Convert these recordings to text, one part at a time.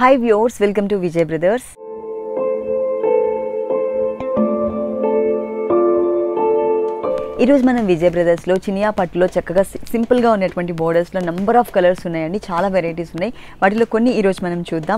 hi viewers welcome to Vijay brothers ఈరోజు మనం విజయ్ బ్రదర్స్లో చినియా పట్టులో చక్కగా సి- సింపుల్గా ఉన్నటువంటి బోర్డర్స్లో నంబర్ ఆఫ్ కలర్స్ ఉన్నాయండి చాలా వెరైటీస్ ఉన్నాయి వాటిలో కొన్ని ఈరోజు మనం చూద్దాం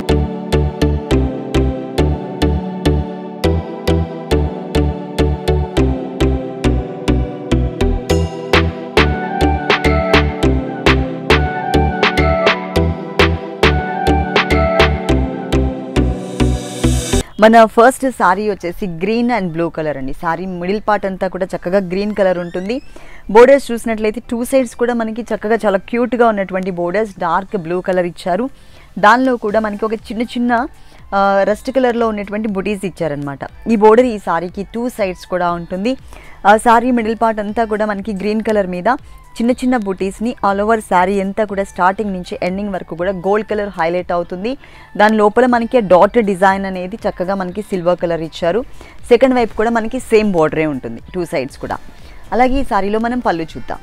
మన ఫస్ట్ సారీ వచ్చేసి గ్రీన్ అండ్ బ్లూ కలర్ అండి సారీ మిడిల్ పార్ట్ అంతా కూడా చక్కగా గ్రీన్ కలర్ ఉంటుంది బోర్డర్స్ చూసినట్లయితే టూ సైడ్స్ కూడా మనకి చక్కగా చాలా క్యూట్గా ఉన్నటువంటి బోర్డర్స్ డార్క్ బ్లూ కలర్ ఇచ్చారు దానిలో కూడా మనకి ఒక చిన్న చిన్న రస్ట్ కలర్లో ఉన్నటువంటి బుటీస్ ఇచ్చారనమాట ఈ బోర్డర్ ఈ సారీకి టూ సైడ్స్ కూడా ఉంటుంది ఆ సారీ మిడిల్ పార్ట్ అంతా కూడా మనకి గ్రీన్ కలర్ మీద చిన్న చిన్న బుటీస్ని ఆల్ ఓవర్ శారీ అంతా కూడా స్టార్టింగ్ నుంచి ఎండింగ్ వరకు కూడా గోల్డ్ కలర్ హైలైట్ అవుతుంది దాని లోపల మనకి డాట్ డిజైన్ అనేది చక్కగా మనకి సిల్వర్ కలర్ ఇచ్చారు సెకండ్ వైపు కూడా మనకి సేమ్ బోర్డరే ఉంటుంది టూ సైడ్స్ కూడా అలాగే ఈ సారీలో మనం పళ్ళు చూద్దాం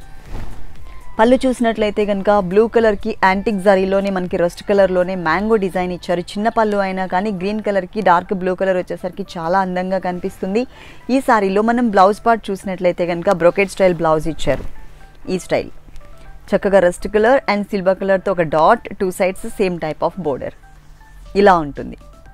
పళ్ళు చూసినట్లయితే కనుక బ్లూ కలర్కి యాంటిక్ జరీలోనే మనకి రస్ట్ కలర్లోనే మ్యాంగో డిజైన్ ఇచ్చారు చిన్న పళ్ళు అయినా కానీ గ్రీన్ కలర్కి డార్క్ బ్లూ కలర్ వచ్చేసరికి చాలా అందంగా కనిపిస్తుంది ఈ సారీలో మనం బ్లౌజ్ పార్ట్ చూసినట్లయితే కనుక బ్రొకెట్ స్టైల్ బ్లౌజ్ ఇచ్చారు ఈ స్టైల్ చక్కగా రస్ట్ కలర్ అండ్ సిల్వర్ కలర్తో ఒక dot two sides same type of border ఇలా ఉంటుంది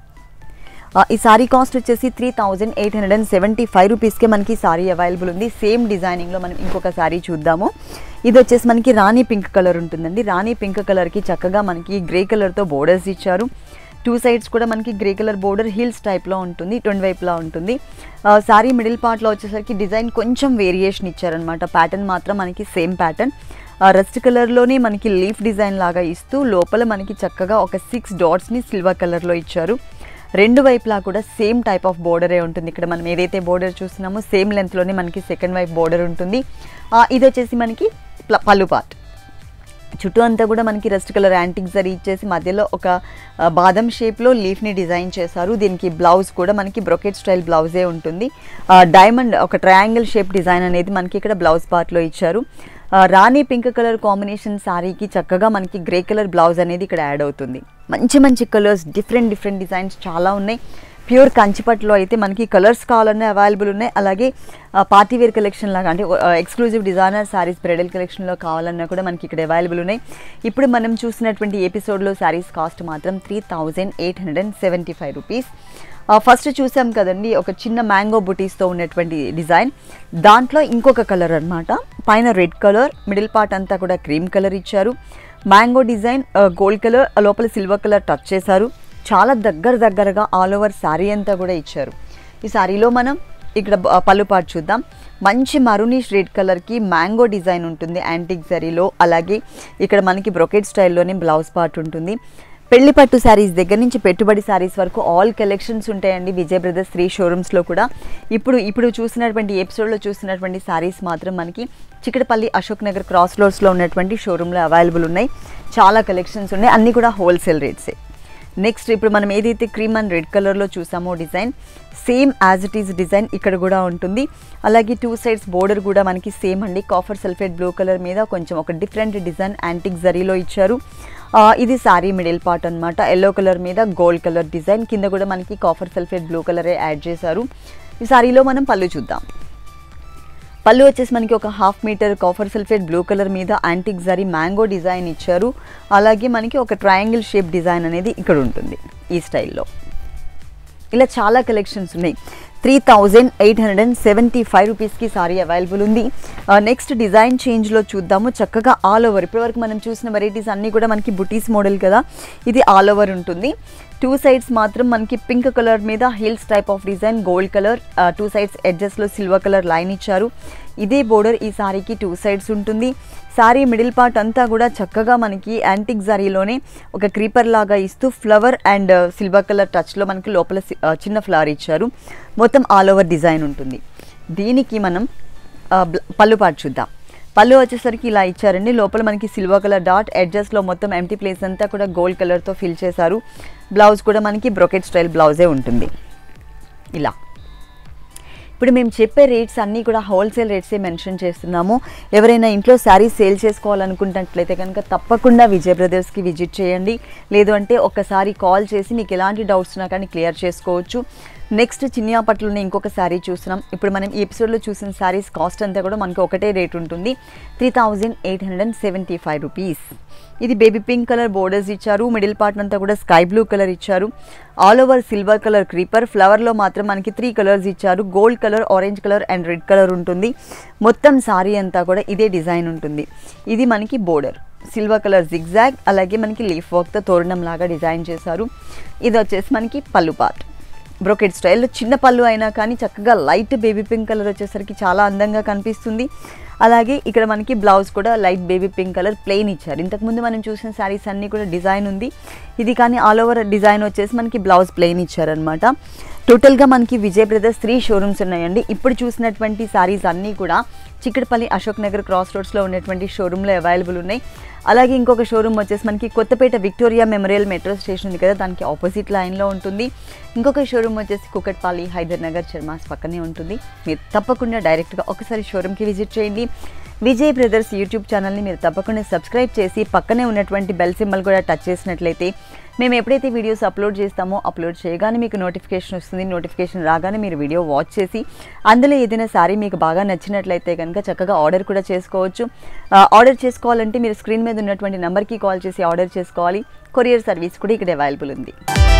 ఆ, ఈ సారీ కాస్ట్ వచ్చేసి three thousand eight hundred and seventy five రూపీస్కే మనకి సారీ అవైలబుల్ ఉంది సేమ్ డిజైనింగ్లో మనం ఇంకొక సారీ చూద్దాము ఇది వచ్చేసి మనకి రాణి పింక్ కలర్ ఉంటుందండి రాణి పింక్ కలర్కి చక్కగా మనకి గ్రే కలర్తో బోర్డర్స్ ఇచ్చారు టూ సైడ్స్ కూడా మనకి గ్రే కలర్ బోర్డర్ హీల్స్ టైప్లో ఉంటుంది ట్వంటీ వైపులా ఉంటుంది ఆ, సారీ మిడిల్ పార్ట్లో వచ్చేసరికి డిజైన్ కొంచెం వేరియేషన్ ఇచ్చారనమాట ప్యాటర్న్ మాత్రం మనకి సేమ్ ప్యాటర్న్ రస్ట్ కలర్లోనే మనకి లీఫ్ డిజైన్ లాగా ఇస్తూ లోపల మనకి చక్కగా ఒక సిక్స్ డాట్స్ని సిల్వర్ కలర్లో ఇచ్చారు రెండు వైపులా కూడా సేమ్ టైప్ ఆఫ్ బోర్డరే ఉంటుంది ఇక్కడ మనం ఏదైతే బోర్డర్ చూస్తున్నామో సేమ్ లెంత్లోనే మనకి సెకండ్ వైపు బోర్డర్ ఉంటుంది ఆ, ఇది వచ్చేసి మనకి ప్ల- పళ్ళు పార్ట్ చుట్టూ అంతా కూడా మనకి రెస్ట్ కలర్ యాంటిక్ జరీ ఇచ్చేసి మధ్యలో ఒక ఆ, బాదం షేప్లో లీఫ్ని డిజైన్ చేశారు దీనికి బ్లౌజ్ కూడా మనకి బ్రొకెట్ స్టైల్ బ్లౌజే ఉంటుంది ఆ, డైమండ్ ఒక ట్రయాంగిల్ షేప్ డిజైన్ అనేది మనకి ఇక్కడ బ్లౌజ్ పార్ట్లో ఇచ్చారు ఆ, రాణి పింక్ కలర్ కాంబినేషన్ శారీకి చక్కగా మనకి గ్రే కలర్ బ్లౌజ్ అనేది ఇక్కడ యాడ్ అవుతుంది మంచి మంచి కలర్స్ డిఫరెంట్ డిఫరెంట్ డిజైన్స్ చాలా ఉన్నాయి ప్యూర్ కంచిపట్లో అయితే మనకి కలర్స్ కావాలన్నా అవైలబుల్ ఉన్నాయి అలాగే పార్టీ వేర్ కలెక్షన్ లాగా అంటే ఎక్స్క్లూజివ్ డిజైనర్ శారీస్ బ్రైడల్ కలెక్షన్లో కావాలన్నా కూడా మనకి ఇక్కడ అవైలబుల్ ఉన్నాయి ఇప్పుడు మనం చూసినటువంటి ఎపిసోడ్లో శారీస్ కాస్ట్ మాత్రం three thousand eight hundred and seventy five rupees first చూసాం కదండి ఒక చిన్న మ్యాంగో బుటీస్తో ఉన్నటువంటి డిజైన్ దాంట్లో ఇంకొక కలర్ అన్నమాట పైన రెడ్ కలర్ మిడిల్ పార్ట్ అంతా కూడా క్రీమ్ కలర్ ఇచ్చారు మ్యాంగో డిజైన్ గోల్డ్ కలర్ లోపల సిల్వర్ కలర్ టచ్ చేశారు చాలా దగ్గర దగ్గరగా ఆల్ ఓవర్ శారీ అంతా కూడా ఇచ్చారు ఈ శారీలో మనం ఇక్కడ బ- పళ్ళు పాటు చూద్దాం మంచి మరూనిష్ రెడ్ కలర్కి మ్యాంగో డిజైన్ ఉంటుంది యాంటిక్ జరీలో అలాగే ఇక్కడ మనకి బ్రొకెట్ స్టైల్లోనే బ్లౌజ్ పార్ట్ ఉంటుంది పెళ్లి పట్టు శారీస్ దగ్గర నుంచి పెట్టుబడి శారీస్ వరకు ఆల్ కలెక్షన్స్ ఉంటాయండి విజయ్ బ్రదర్స్ త్రీ షోరూమ్స్లో కూడా ఇప్పుడు ఇప్పుడు చూసినటువంటి ఎపిసోడ్లో చూసినటువంటి శారీస్ మాత్రం మనకి చిక్కడపల్లి అశోక్ నగర్ క్రాస్ రోడ్స్లో ఉన్నటువంటి షోరూంలో అవైలబుల్ ఉన్నాయి చాలా కలెక్షన్స్ ఉన్నాయి అన్నీ కూడా హోల్సేల్ రేట్సే నెక్స్ట్ ఇప్పుడు మనం ఏదైతే క్రీమ్ అండ్ రెడ్ కలర్లో చూసామో design same as it is design ఇక్కడ కూడా ఉంటుంది అలాగే టూ సైడ్స్ బోర్డర్ కూడా మనకి సేమ్ అండి కాఫర్ సల్ఫేట్ బ్లూ కలర్ మీద కొంచెం ఒక డిఫరెంట్ డిజైన్ యాంటిక్ జరీలో ఇచ్చారు ఆ, ఇది సారీ మిడిల్ పార్ట్ అన్నమాట ఎల్లో కలర్ మీద గోల్డ్ కలర్ డిజైన్ కింద కూడా మనకి కాఫర్ సల్ఫేట్ బ్లూ కలరే యాడ్ చేశారు ఈ సారీలో మనం పళ్ళు చూద్దాం పళ్ళు వచ్చేసి మనకి ఒక half metre copper sulphate blue colour మీద యాంటిక్ జరీ మ్యాంగో డిజైన్ ఇచ్చారు అలాగే మనకి ఒక ట్రయాంగిల్ షేప్ డిజైన్ అనేది ఇక్కడ ఉంటుంది ఈ స్టైల్లో ఇలా చాలా కలెక్షన్స్ ఉన్నాయి three thousand eight hundred and seventy five రూపీస్కి సారీ అవైలబుల్ ఉంది నెక్స్ట్ డిజైన్ చేంజ్లో చూద్దాము చక్కగా ఆల్ ఓవర్ ఇప్పటివరకు మనం చూసిన వెరైటీస్ అన్నీ కూడా మనకి బుటీస్ మోడల్ కదా ఇది ఆల్ ఓవర్ ఉంటుంది టూ సైడ్స్ మాత్రం మనకి పింక్ కలర్ మీద hills type of design gold colour two sides ఎడ్జెస్లో సిల్వర్ కలర్ లైన్ ఇచ్చారు ఇదే బోర్డర్ ఈ సారీకి టూ సైడ్స్ ఉంటుంది సారీ మిడిల్ పార్ట్ అంతా కూడా చక్కగా మనకి యాంటిక్ జరీలోనే ఒక క్రీపర్ లాగా ఇస్తూ ఫ్లవర్ అండ్ సిల్వర్ కలర్ టచ్లో మనకి లోపల సి- ఆ, చిన్న ఫ్లవర్ ఇచ్చారు మొత్తం ఆల్ ఓవర్ డిజైన్ ఉంటుంది దీనికి మనం ఆ, బ్ల- పళ్ళు పాటు చూద్దాం పళ్ళు వచ్చేసరికి ఇలా ఇచ్చారండి లోపల మనకి సిల్వర్ కలర్ డాట్ ఎడ్జస్ట్లో మొత్తం ఎంటీ ప్లేస్ అంతా కూడా గోల్డ్ కలర్తో ఫిల్ చేశారు బ్లౌజ్ కూడా మనకి బ్రొకెట్ స్టైల్ బ్లౌజే ఉంటుంది ఇలా ఇప్పుడు మేము చెప్పే రేట్స్ అన్నీ కూడా హోల్సేల్ రేట్సే మెన్షన్ చేస్తున్నాము ఎవరైనా ఇంట్లో శారీస్ సేల్ చేసుకోవాలనుకుంటున్నట్లయితే కనుక తప్పకుండా విజయ్ బ్రదర్స్కి విజిట్ చేయండి లేదు అంటే ఒక్కసారి కాల్ చేసి మీకు ఎలాంటి డౌట్స్ ఉన్నా కానీ క్లియర్ చేసుకోవచ్చు నెక్స్ట్ చిన్యాపట్లోనే ఇంకొక శారీ చూస్తున్నాం ఇప్పుడు మనం ఈ ఎపిసోడ్లో చూసిన శారీస్ కాస్ట్ అంతా కూడా మనకి ఒకటే రేట్ ఉంటుంది three thousand eight hundred and seventy five rupees ఇది బేబీ పింక్ కలర్ బోర్డర్స్ ఇచ్చారు మిడిల్ పార్ట్ అంతా కూడా స్కై బ్లూ కలర్ ఇచ్చారు all over silver colour creeper ఫ్లవర్లో మాత్రం మనకి త్రీ కలర్స్ ఇచ్చారు gold colour orange colour and red colour ఉంటుంది మొత్తం సారీ అంతా కూడా ఇదే డిజైన్ ఉంటుంది ఇది మనకి బోర్డర్ సిల్వర్ కలర్ జిగ్జాగ్ అలాగే మనకి లీఫ్ వర్క్తో తోరణం లాగా డిజైన్ చేశారు ఇది వచ్చేసి మనకి పళ్ళు పార్ట్ బ్రోకెట్ స్టైల్లో చిన్న పళ్ళు అయినా కానీ చక్కగా లైట్ బేబీ పింక్ కలర్ వచ్చేసరికి చాలా అందంగా కనిపిస్తుంది అలాగే ఇక్కడ మనకి బ్లౌజ్ కూడా light baby pink colour plain ఇచ్చారు ఇంతకుముందు మనం చూసిన శారీస్ అన్నీ కూడా డిజైన్ ఉంది ఇది కానీ ఆల్ ఓవర్ డిజైన్ వచ్చేసి మనకి బ్లౌజ్ ప్లెయిన్ ఇచ్చారనమాట టోటల్గా మనకి విజయ్ బ్రదర్స్ త్రీ షోరూమ్స్ ఉన్నాయండి ఇప్పుడు చూసినటువంటి శారీస్ అన్నీ కూడా చిక్కడపల్లి అశోక్ నగర్ క్రాస్ రోడ్స్లో ఉన్నటువంటి షోరూంలో అవైలబుల్ ఉన్నాయి అలాగే ఇంకొక షోరూమ్ వచ్చేసి మనకి Kothapet Victoria Memorial metro station ఉంది కదా దానికి ఆపోజిట్ లైన్లో ఉంటుంది ఇంకొక షోరూమ్ వచ్చేసి కుకట్పల్లి హైదర్ నగర్ చర్మాస్ పక్కనే ఉంటుంది మీరు తప్పకుండా డైరెక్ట్గా ఒకసారి షోరూమ్కి విజిట్ చేయండి విజయ్ బ్రదర్స్ యూట్యూబ్ ఛానల్ని మీరు తప్పకుండా సబ్స్క్రైబ్ చేసి పక్కనే ఉన్నటువంటి బెల్ సింబల్ కూడా టచ్ చేసినట్లయితే మేము ఎప్పుడైతే వీడియోస్ అప్లోడ్ చేస్తామో అప్లోడ్ చేయగానే మీకు నోటిఫికేషన్ వస్తుంది నోటిఫికేషన్ రాగానే మీరు వీడియో వాచ్ చేసి అందులో ఏదైనా సారీ మీకు బాగా నచ్చినట్లయితే కనుక చక్కగా ఆర్డర్ కూడా చేసుకోవచ్చు ఆ, ఆర్డర్ చేసుకోవాలంటే మీరు స్క్రీన్ మీద ఉన్నటువంటి నెంబర్కి కాల్ చేసి ఆర్డర్ చేసుకోవాలి కొరియర్ సర్వీస్ కూడా ఇక్కడ అవైలబుల్ ఉంది